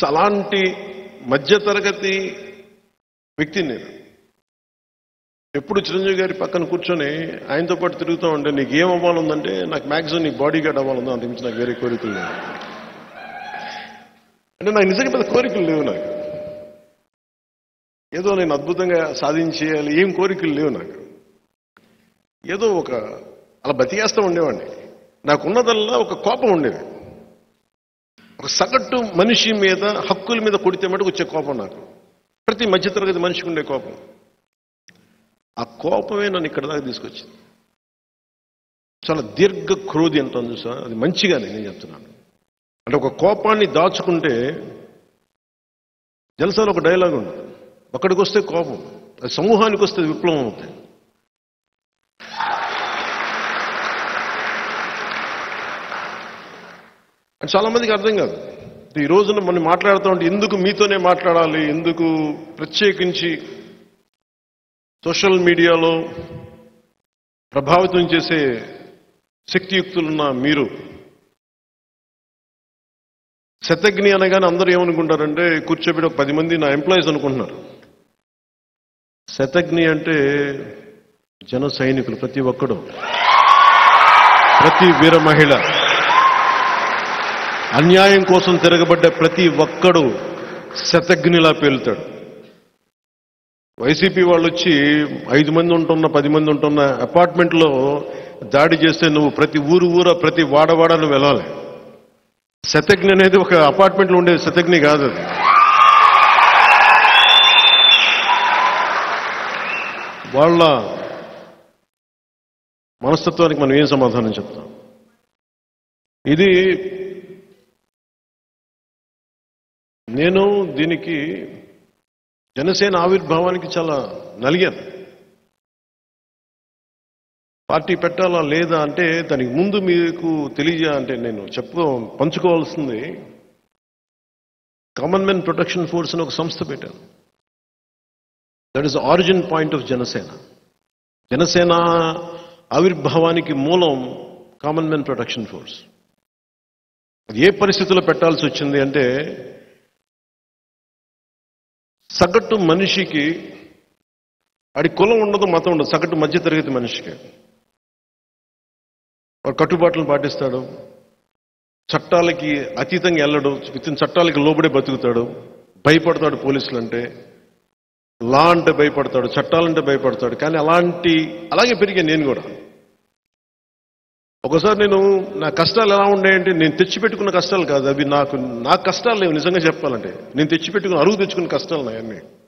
so అలాంటి మధ్యతరగతి వ్యక్తిని నేను ఎప్పుడు చిరంజీవి గారి పక్కన కూర్చొని ఆయనతో పాటు తిరుగుతూ ఉంటే నీకు ఏం అవ్వాలందంటే నాకు మ్యాక్సిమం నీకు బాడీ గార్డ్ అవ్వాలందో అంతమించి నాకు వేరే కోరికలు లేవు అంటే నాకు నిజంగా పెద్ద కోరికలు లేవు నాకు ఏదో నేను అద్భుతంగా సాధించేయాలి ఏం కోరికలు లేవు నాకు ఏదో ఒక అలా బతికేస్తూ ఉండేవాడిని నాకున్నదల్లా ఒక కోపం ఉండేది ఒక సగటు మనిషి మీద హక్కుల మీద కొడితే మటుకు వచ్చే కోపం నాకు ప్రతి మధ్యతరగతి మనిషికి ఉండే కోపం ఆ కోపమే నన్ను ఇక్కడ దాకా తీసుకొచ్చింది చాలా దీర్ఘ క్రోధి అంటాను చూసా అది మంచిగానే నేను చెప్తున్నాను అంటే ఒక కోపాన్ని దాచుకుంటే జలసాలో ఒక డైలాగ్ ఉంది ఒక్కడికి వస్తే కోపం అది సమూహానికి వస్తే విప్లవం అవుతాయి అని చాలా మందికి అర్థం కాదు ఈ రోజున మనం మాట్లాడుతూ ఉంటే ఎందుకు మీతోనే మాట్లాడాలి ఎందుకు ప్రత్యేకించి సోషల్ మీడియాలో ప్రభావితం చేసే శక్తియుక్తులున్న మీరు శతజ్ఞి అనగానే అందరూ ఏమనుకుంటారంటే కూర్చోబెట్టి ఒక పది మంది నా ఎంప్లాయీస్ అనుకుంటున్నారు శతజ్ఞి అంటే జన సైనికులు ప్రతి ఒక్కడు ప్రతి వీర మహిళ అన్యాయం కోసం తిరగబడ్డ ప్రతి ఒక్కడు శతజ్ఞిలా పేలుతాడు వైసీపీ వాళ్ళు వచ్చి ఐదు మంది ఉంటున్న పది మంది ఉంటున్న అపార్ట్మెంట్లో దాడి చేస్తే నువ్వు ప్రతి ఊరు ఊర ప్రతి వాడవాడ నువ్వు వెళ్ళాలి శతజ్ఞ అనేది ఒక అపార్ట్మెంట్లో ఉండే శతజ్ఞి కాదు అది వాళ్ళ మనస్తత్వానికి మనం ఏం సమాధానం చెప్తాం ఇది నేను దీనికి జనసేన ఆవిర్భావానికి చాలా నలిగాను పార్టీ పెట్టాలా లేదా అంటే దానికి ముందు మీకు తెలియజే అంటే నేను చెప్పుకో పంచుకోవాల్సింది కామన్ మెన్ ప్రొటెక్షన్ ఫోర్స్ అని ఒక సంస్థ పెట్టాను that is origin point of Janasena Janasena ఆవిర్భావానికి మూలం కామన్ మెన్ ప్రొటెక్షన్ ఫోర్స్ అది ఏ పరిస్థితుల్లో పెట్టాల్సి వచ్చింది అంటే సగటు మనిషికి ఆడి కులం ఉండదు మతం ఉండదు సగటు మధ్యతరగతి మనిషికి వాడు కట్టుబాట్లను పాటిస్తాడు చట్టాలకి అతీతంగా వెళ్ళడు వితిన్ చట్టాలకి లోబడే బతుకుతాడు భయపడతాడు పోలీసులు అంటే లా అంటే భయపడతాడు చట్టాలంటే భయపడతాడు కానీ అలాంటి అలాగే పెరిగాను నేను కూడా ఒకసారి నేను నా కష్టాలు ఎలా ఉన్నాయంటే నేను తెచ్చిపెట్టుకున్న కష్టాలు కాదు అవి నాకు నా కష్టాలు లేవు నిజంగా చెప్పాలంటే నేను తెచ్చిపెట్టుకున్న అరువు తెచ్చుకున్న కష్టాలు నాయన్ని